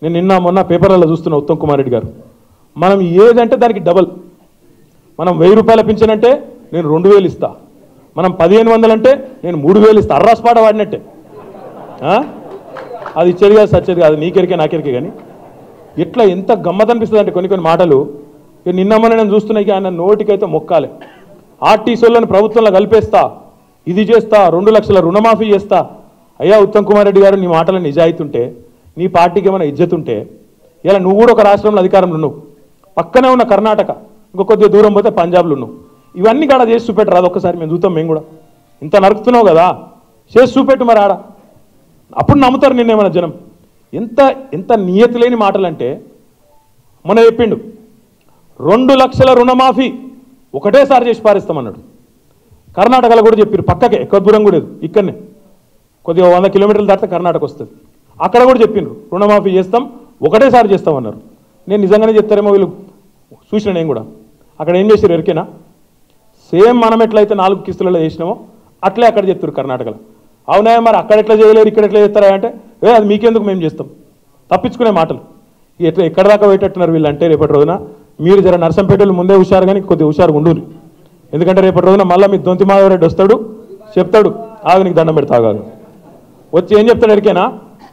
నేను నిన్న మొన్న పేపర్లలో చూస్తున్నా ఉత్తమ్ కుమార్ రెడ్డి గారు మనం ఏదంటే దానికి డబల్ మనం వెయ్యి రూపాయల పింఛన్ అంటే నేను రెండు వేలు ఇస్తా మనం పదిహేను వందలు అంటే నేను మూడు వేలు ఇస్తా అర్రాస్పాట వాడినట్టే ఆ? అది ఇచ్చేది కాదు సచ్చేది కాదు నీకెరికే నాకెరికే కానీ ఎట్లా ఎంత గమ్మత్ అనిపిస్తుంది అంటే కొన్ని కొన్ని మాటలు ఇక నిన్న మొన్న నేను చూస్తున్నా ఇక ఆయన నోటికైతే మొక్కాలి ఆర్టీసీలను ప్రభుత్వంలో కలిపేస్తా ఇది చేస్తా రెండు లక్షల రుణమాఫీ చేస్తా అయ్యా ఉత్తమ్ కుమార్ రెడ్డి గారు నీ మాటల నిజాయితీ ఉంటే నీ పార్టీకి ఏమైనా ఇజ్జత్ ఉంటే ఇలా నువ్వు కూడా ఒక రాష్ట్రంలో అధికారంలో ఉన్నావు పక్కనే ఉన్న కర్ణాటక ఇంకో కొద్దిగా దూరం పోతే పంజాబ్లో ఉన్నావు ఇవన్నీ కాడ చేసి చూపెట్టరు అది ఒక్కసారి మేము చూస్తాం మేము కూడా ఇంత నరుకుతున్నావు కదా చేసి చూపెట్టు మరి ఆడ అప్పుడు నమ్ముతారు నిన్నేమన్నా జనం ఎంత ఎంత నియతి లేని మాటలంటే మొన్న చెప్పిండు రెండు లక్షల రుణమాఫీ ఒకటేసారి చేసి పారిస్తామన్నాడు కర్ణాటకలో కూడా చెప్పారు పక్కకే ఎక్కువ దూరం కూడా లేదు ఇక్కడనే కొద్దిగా వంద కిలోమీటర్లు దాటితే కర్ణాటక వస్తుంది అక్కడ కూడా చెప్పిండ్రు రుణమాఫీ చేస్తాం ఒకటేసారి చేస్తామన్నారు నేను నిజంగానే చెప్తారేమో వీళ్ళు చూసిన నేను కూడా అక్కడ ఏం చేశారు ఎరికేనా సేమ్ మనం ఎట్లయితే నాలుగు కిస్తులలో చేసినామో అట్లే అక్కడ చెప్తారు కర్ణాటకలో అవునా మరి అక్కడ ఎట్లా చేయలేరు ఇక్కడ ఎట్లా చేస్తారా అంటే ఏ అది మీకెందుకు మేము చేస్తాం తప్పించుకునే మాటలు ఎట్లా ఎక్కడ దాకా పోయేటట్టున్నారు వీళ్ళు అంటే రేపటి రోజున మీరు జర నర్సంపేటలు ముందే హుషారు కానీ కొద్దిగా హుషారుగా ఉండు ఎందుకంటే రేపటి రోజున మళ్ళీ మీ దొంతి మాధవరెడ్డి వస్తాడు చెప్తాడు ఆగు నీకు దండం పెడతా కాదు వచ్చి ఏం చెప్తాడు ఎరికేనా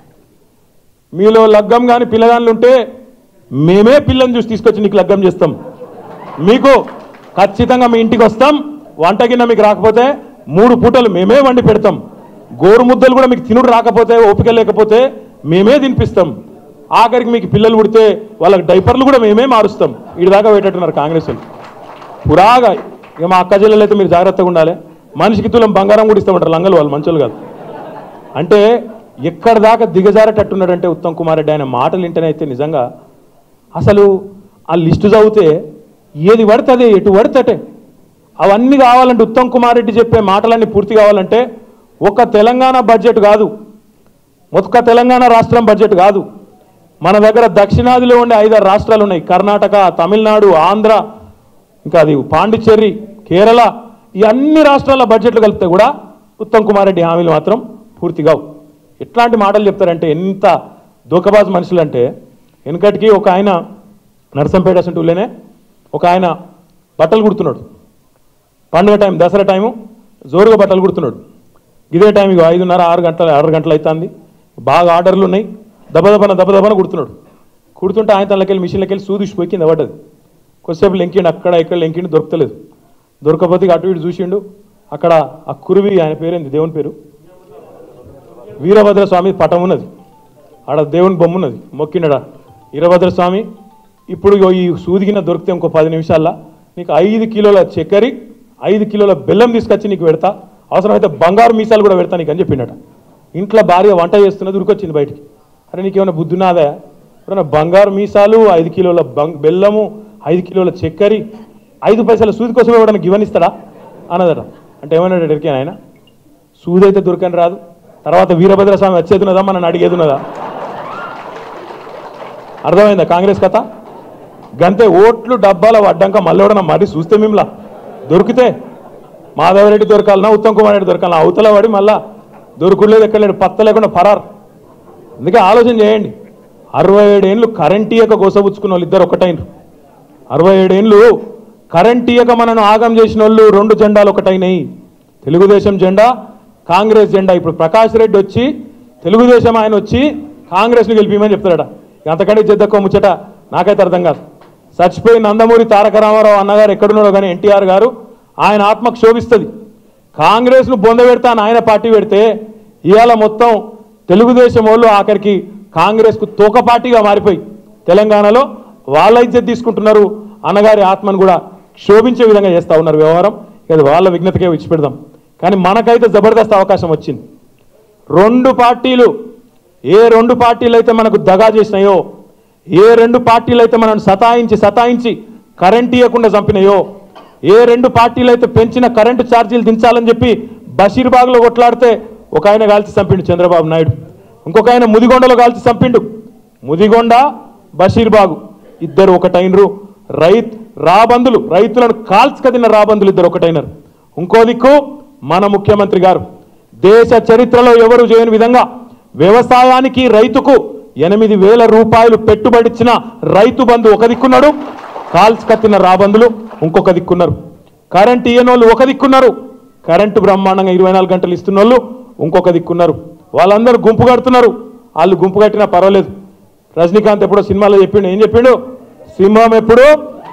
మీలో లగ్గం కానీ పిల్లగాళ్ళు ఉంటే మేమే పిల్లని చూసి తీసుకొచ్చి నీకు లగ్గం చేస్తాం మీకు ఖచ్చితంగా మీ ఇంటికి వస్తాం వంట గిన్నె మీకు రాకపోతే మూడు పూటలు మేమే వండి పెడతాం గోరు ముద్దలు కూడా మీకు తినుడు రాకపోతే ఓపిక లేకపోతే మేమే తినిపిస్తాం ఆఖరికి మీకు పిల్లలు పుడితే వాళ్ళకి డైపర్లు కూడా మేమే మారుస్తాం ఇటు దాకా పెట్టట్టున్నారు కాంగ్రెస్ వాళ్ళు పురాగా ఇక మా అక్క చెల్లెలు అయితే మీరు జాగ్రత్తగా ఉండాలి మనిషికి తులం బంగారం కూడా ఇస్తామంటారు లంగలు వాళ్ళు మంచోళ్ళు కాదు అంటే ఎక్కడ దాకా దిగజారేటట్టున్నాడంటే ఉత్తమ్ కుమార్ రెడ్డి ఆయన మాటలు వింటేనైతే నిజంగా అసలు ఆ లిస్టు చదివితే ఏది పడితే ఎటు పడితే అవన్నీ కావాలంటే ఉత్తమ్ కుమార్ రెడ్డి చెప్పే మాటలన్నీ పూర్తి కావాలంటే ఒక తెలంగాణ బడ్జెట్ కాదు ఒక్క తెలంగాణ రాష్ట్రం బడ్జెట్ కాదు మన దగ్గర దక్షిణాదిలో ఉండే ఐదారు రాష్ట్రాలు ఉన్నాయి కర్ణాటక తమిళనాడు ఆంధ్ర ఇంకా అది పాండిచ్చేరి కేరళ ఈ అన్ని రాష్ట్రాల బడ్జెట్లు కలిపితే కూడా ఉత్తమ్ కుమార్ రెడ్డి హామీలు మాత్రం పూర్తి కావు ఎట్లాంటి మాటలు చెప్తారంటే ఎంత దూకబాజు మనుషులు అంటే వెనకటికి ఒక ఆయన నరసంపేట ఊళ్ళోనే ఒక ఆయన బట్టలు కుడుతున్నాడు పండుగ టైం దసరా టైము జోరుగా బట్టలు కుడుతున్నాడు ఇదే టైం ఇక ఐదున్నర ఆరు గంటల ఆరు గంటలు అవుతుంది బాగా ఆర్డర్లు ఉన్నాయి దబదబన దబదబన కుడుతున్నాడు కుడుతుంటే ఆయన తనకెళ్ళి మిషన్లకి వెళ్ళి సూదిసిపోయి కింద పడ్డది కొద్దిసేపు లెంకిండు అక్కడ ఇక్కడ లెంకిండు దొరకలేదు దొరకపోతే ఇక అటు ఇటు చూసిండు అక్కడ ఆ కురివి ఆయన పేరేంది దేవుని పేరు వీరభద్ర స్వామి పటం ఉన్నది ఆడ దేవుని బొమ్మ ఉన్నది మొక్కినడా వీరభద్ర స్వామి ఇప్పుడు ఇగో ఈ సూదిగిన దొరికితే ఇంకో పది నిమిషాల్లో నీకు ఐదు కిలోల చక్కెర ఐదు కిలోల బెల్లం తీసుకొచ్చి నీకు పెడతా అవసరమైతే బంగారు మీసాలు కూడా పెడతా నీకు అని చెప్పిండట ఇంట్లో భార్య వంట చేస్తున్నది ఉరికొచ్చింది బయటికి అరే నీకేమైనా బుద్ధునాదా ఎప్పుడైనా బంగారు మీసాలు ఐదు కిలోల బంగ్ బెల్లము ఐదు కిలోల చక్కెర ఐదు పైసల సూది కోసం ఎవడన్నా గివనిస్తాడా అన్నదట అంటే ఏమన్నాడు ఎడికి ఆయన సూది అయితే దొరకని రాదు తర్వాత వీరభద్ర స్వామి వచ్చేది ఉన్నదా మనం అడిగేది ఉన్నదా అర్థమైందా కాంగ్రెస్ కథ గంతే ఓట్లు డబ్బాల పడ్డాక మళ్ళీ మరి చూస్తే మిమ్మల్ని దొరికితే మాధవరెడ్డి దొరకాలన్నా ఉత్తమ్ కుమార్ రెడ్డి దొరకాలన్నా అవతల పడి మళ్ళా దొరుకులేదు ఎక్కడలేడు పత్త లేకుండా పరారు అందుకే ఆలోచన చేయండి అరవై ఏడేళ్ళు కరెంట్ ఇయ్యక గోసపుచ్చుకున్న వాళ్ళు ఇద్దరు ఒకటైనరు అరవై ఏడేళ్ళు కరెంట్ ఇయ్యక మనను ఆగం చేసిన వాళ్ళు రెండు జెండాలు ఒకటైనాయి తెలుగుదేశం జెండా కాంగ్రెస్ జెండా ఇప్పుడు ప్రకాష్ రెడ్డి వచ్చి తెలుగుదేశం ఆయన వచ్చి కాంగ్రెస్ను గెలిపిమని చెప్తాడట అంతకంటే చెద్దక్కువ ముచ్చట నాకైతే అర్థం కాదు చచ్చిపోయి నందమూరి తారక రామారావు అన్నగారు ఎక్కడున్నాడో కానీ ఎన్టీఆర్ గారు ఆయన ఆత్మకు శోభిస్తుంది కాంగ్రెస్ను బొందబెడతా అని ఆయన పార్టీ పెడితే ఇవాళ మొత్తం తెలుగుదేశం వాళ్ళు ఆఖరికి కాంగ్రెస్కు తోక పార్టీగా మారిపోయి తెలంగాణలో వాళ్ళ ఇజ్జత్ తీసుకుంటున్నారు అన్నగారి ఆత్మను కూడా శోభించే విధంగా చేస్తూ ఉన్నారు వ్యవహారం అది వాళ్ళ విఘ్నతకే విడిచిపెడదాం కానీ మనకైతే జబర్దస్త్ అవకాశం వచ్చింది రెండు పార్టీలు ఏ రెండు పార్టీలు అయితే మనకు దగా చేసినాయో ఏ రెండు పార్టీలు అయితే మనల్ని సతాయించి సతాయించి కరెంట్ ఇవ్వకుండా చంపినాయో ఏ రెండు పార్టీలు అయితే పెంచిన కరెంటు ఛార్జీలు దించాలని చెప్పి బషీర్బాగ్లో కొట్లాడితే ఒక ఆయన కాల్చి చంపిండు చంద్రబాబు నాయుడు ఇంకొక ఆయన ముదిగొండలో కాల్చి చంపిండు ముదిగొండ బషీర్బాగు ఇద్దరు ఒకటైనరు రైత్ రాబందులు రైతులను కాల్చుక తిన్న రాబందులు ఇద్దరు ఒకటైనరు ఇంకో దిక్కు మన ముఖ్యమంత్రి గారు దేశ చరిత్రలో ఎవరు చేయని విధంగా వ్యవసాయానికి రైతుకు ఎనిమిది వేల రూపాయలు పెట్టుబడిచ్చిన రైతు బంధు ఒక దిక్కున్నాడు కాల్చి కత్తిన రాబందులు ఇంకొక దిక్కున్నారు కరెంట్ ఇయ్యనోళ్ళు ఒక దిక్కున్నారు కరెంటు బ్రహ్మాండంగా ఇరవై నాలుగు గంటలు ఇస్తున్నోళ్ళు ఇంకొక దిక్కున్నారు వాళ్ళందరూ గుంపు కడుతున్నారు వాళ్ళు గుంపు కట్టినా పర్వాలేదు రజనీకాంత్ ఎప్పుడో సినిమాలో చెప్పిండు ఏం చెప్పిండు సింహం ఎప్పుడు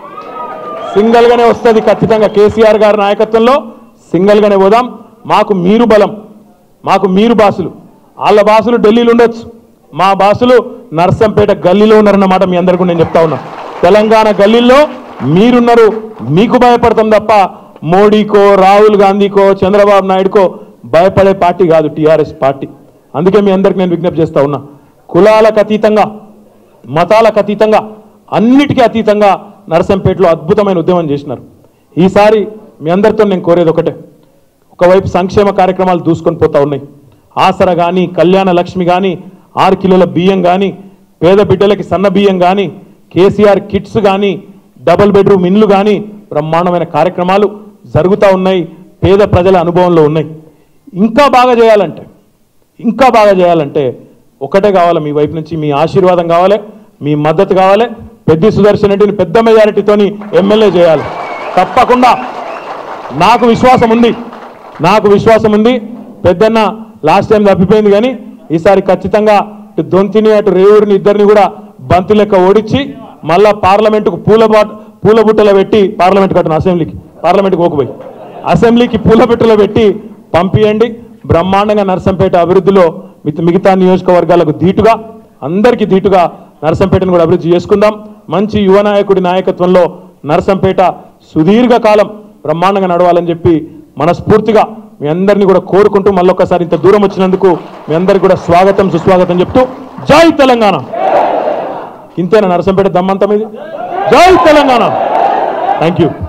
సింగల్ గానే వస్తుంది ఖచ్చితంగా కేసీఆర్ గారి నాయకత్వంలో సింగల్ గానే పోదాం మాకు మీరు బలం మాకు మీరు బాసులు వాళ్ళ బాసులు ఢిల్లీలో ఉండొచ్చు మా బాసులు నర్సంపేట గల్లీలో ఉన్నారన్నమాట మీ అందరికీ నేను చెప్తా ఉన్నా తెలంగాణ గల్లీల్లో మీరున్నారు మీకు భయపడతాం తప్ప మోడీకో రాహుల్ గాంధీకో చంద్రబాబు నాయుడుకో భయపడే పార్టీ కాదు టీఆర్ఎస్ పార్టీ అందుకే మీ అందరికి నేను విజ్ఞప్తి చేస్తా ఉన్నా కులాలకు అతీతంగా మతాలకు అతీతంగా అన్నిటికీ అతీతంగా నరసంపేటలో అద్భుతమైన ఉద్యమం చేసినారు ఈసారి మీ అందరితో నేను కోరేది ఒకటే ఒకవైపు సంక్షేమ కార్యక్రమాలు దూసుకొని పోతా ఉన్నాయి ఆసర కానీ కళ్యాణ లక్ష్మి కానీ ఆరు కిలోల బియ్యం కానీ పేద బిడ్డలకి సన్న బియ్యం కానీ కేసీఆర్ కిట్స్ కానీ డబుల్ బెడ్రూమ్ ఇండ్లు కానీ బ్రహ్మాండమైన కార్యక్రమాలు జరుగుతూ ఉన్నాయి పేద ప్రజల అనుభవంలో ఉన్నాయి ఇంకా బాగా చేయాలంటే ఇంకా బాగా చేయాలంటే ఒకటే కావాలి మీ వైపు నుంచి మీ ఆశీర్వాదం కావాలి మీ మద్దతు కావాలి పెద్ద సుదర్శన్ రెడ్డిని పెద్ద మెజారిటీతోని ఎమ్మెల్యే చేయాలి తప్పకుండా నాకు విశ్వాసం ఉంది నాకు విశ్వాసం ఉంది పెద్దన్న లాస్ట్ టైం తప్పిపోయింది కానీ ఈసారి ఖచ్చితంగా ఇటు దొంతిని అటు రేవూరిని ఇద్దరిని కూడా బంతి లెక్క ఓడించి మళ్ళా పార్లమెంటుకు పూల బాట్ పూల బుట్టలో పెట్టి పార్లమెంట్ కట్టను అసెంబ్లీకి పార్లమెంట్కి పోకపోయి అసెంబ్లీకి పూల బుట్టలో పెట్టి పంపియండి బ్రహ్మాండంగా నర్సంపేట అభివృద్ధిలో మిగ- మిగతా నియోజకవర్గాలకు ధీటుగా అందరికీ ధీటుగా నర్సంపేటను కూడా అభివృద్ధి చేసుకుందాం మంచి యువ నాయకుడి నాయకత్వంలో నర్సంపేట సుదీర్ఘ కాలం బ్రహ్మాండంగా నడవాలని చెప్పి మనస్ఫూర్తిగా మీ అందరినీ కూడా కోరుకుంటూ మళ్ళొక్కసారి ఇంత దూరం వచ్చినందుకు మీ అందరికి కూడా స్వాగతం సుస్వాగతం చెప్తూ జై తెలంగాణ ఇంతేనా నరసంపేట దమ్మంతం ఇది జై తెలంగాణ థ్యాంక్ యూ